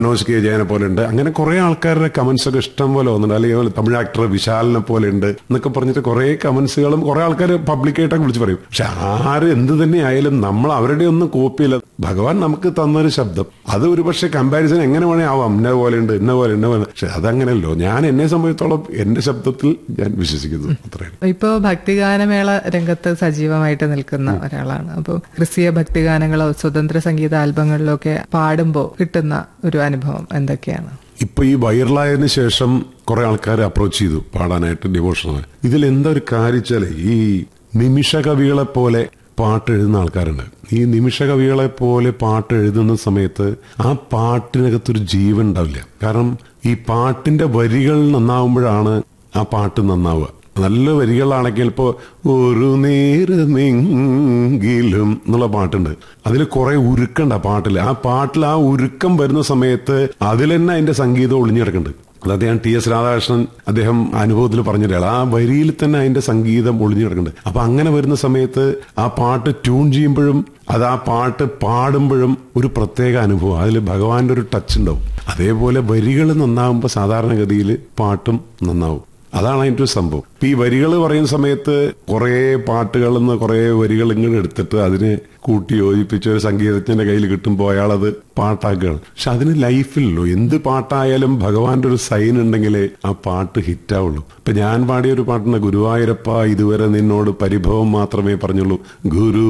Manoj K ജയനെ പോലെ ഉണ്ട് അങ്ങനെ കുറെ ആൾക്കാരുടെ കമന്റ്സ് ഒക്കെ ഇഷ്ടം പോലെ വന്നിട്ടുണ്ട് അല്ലെങ്കിൽ അതുപോലെ തമിഴ് ആക്ടർ വിശാലിനെ പോലെ ഉണ്ട് എന്നൊക്കെ പറഞ്ഞിട്ട് കുറെ കമന്റ്സുകളും കുറെ ആൾക്കാർ പബ്ലിക്കായിട്ടൊക്കെ വിളിച്ച് പറയും പക്ഷെ ആര് എന്ത് തന്നെ ആയാലും നമ്മൾ അവരുടെ ഒന്നും കോപ്പിയില്ല ഭഗവാൻ നമുക്ക് തന്നൊരു ശബ്ദം അത് ഒരു പക്ഷെ കമ്പാരിസൺ എങ്ങനെ വേണേ ആവാം ഇന്ന പോലെ ഉണ്ട് ഇന്ന പോലെ ഇന്ന പോലെ പക്ഷെ അതങ്ങനെയല്ലോ ഞാൻ എന്നെ സംബന്ധിച്ചോളം എന്റെ ശബ്ദത്തിൽ ഞാൻ വിശ്വസിക്കുന്നു അത്രയാണ് ഇപ്പോ ഭക്തിഗാനമേള രംഗത്ത് സജീവമായിട്ട് നിൽക്കുന്ന ഒരാളാണ് അപ്പോൾ ക്രിസ്തീയ ഭക്തിഗാനങ്ങളോ സ്വതന്ത്ര സംഗീത ആൽബങ്ങളിലോ ഒക്കെ പാടുമ്പോൾ കിട്ടുന്ന ഒരു അനുഭവം എന്തൊക്കെയാണ് ഇപ്പൊ ഈ വൈറലായതിനു ശേഷം കുറെ ആൾക്കാർ അപ്രോച്ച് ചെയ്തു പാടാനായിട്ട് ഡിവോഷണൽ ഇതിൽ എന്താ ഒരു കാര്യം ഈ നിമിഷ കവികളെ പോലെ പാട്ട് എഴുതുന്ന ആൾക്കാരുണ്ട് ഈ നിമിഷ കവികളെ പോലെ പാട്ട് എഴുതുന്ന സമയത്ത് ആ പാട്ടിനകത്തൊരു ജീവൻ ഉണ്ടാവില്ല കാരണം ഈ പാട്ടിന്റെ വരികൾ നന്നാവുമ്പോഴാണ് ആ പാട്ട് നന്നാവുക നല്ല വരികളാണെങ്കിൽ ഇപ്പോ ഒരു നേരമെങ്കിലും എന്നുള്ള പാട്ടുണ്ട് അതിൽ കുറെ ഉരുക്കുണ്ട് ആ പാട്ടിൽ ആ പാട്ടിൽ ആ ഉരുക്കം വരുന്ന സമയത്ത് അതിൽ തന്നെ അതിന്റെ സംഗീതം ഒളിഞ്ഞിടക്കുന്നുണ്ട് അത് അദ്ദേഹം ടി എസ് രാധാകൃഷ്ണൻ അദ്ദേഹം അനുഭവത്തിൽ പറഞ്ഞിട്ടാണ് ആ വരിയിൽ തന്നെ അതിന്റെ സംഗീതം ഒളിഞ്ഞു കിടക്കുന്നുണ്ട് അപ്പൊ അങ്ങനെ വരുന്ന സമയത്ത് ആ പാട്ട് ട്യൂൺ ചെയ്യുമ്പോഴും അത് ആ പാട്ട് പാടുമ്പോഴും ഒരു പ്രത്യേക അനുഭവം അതിൽ ഭഗവാന്റെ ഒരു ടച്ച് ഉണ്ടാവും അതേപോലെ വരികൾ നന്നാവുമ്പോൾ സാധാരണഗതിയിൽ പാട്ടും നന്നാവും അതാണ് അതിന്റെ ഒരു സംഭവം ഇപ്പൊ ഈ വരികൾ പറയുന്ന സമയത്ത് കുറെ പാട്ടുകളിൽ നിന്ന് കുറെ വരികൾ ഇങ്ങനെ എടുത്തിട്ട് അതിനെ കൂട്ടി യോജിപ്പിച്ച് ഒരു സംഗീതജ്ഞന്റെ കയ്യിൽ കിട്ടുമ്പോൾ അയാളത് പാട്ടാക്കുകയാണ് പക്ഷെ അതിന് ലൈഫിലല്ലോ എന്ത് പാട്ടായാലും ഭഗവാന്റെ ഒരു സൈൻ ഉണ്ടെങ്കിലേ ആ പാട്ട് ഹിറ്റാവുള്ളൂ ഇപ്പൊ ഞാൻ പാടിയ ഒരു പാട്ടുണ്ട് ഗുരുവായൂരപ്പ ഇതുവരെ നിന്നോട് പരിഭവം മാത്രമേ പറഞ്ഞുള്ളൂ ഗുരു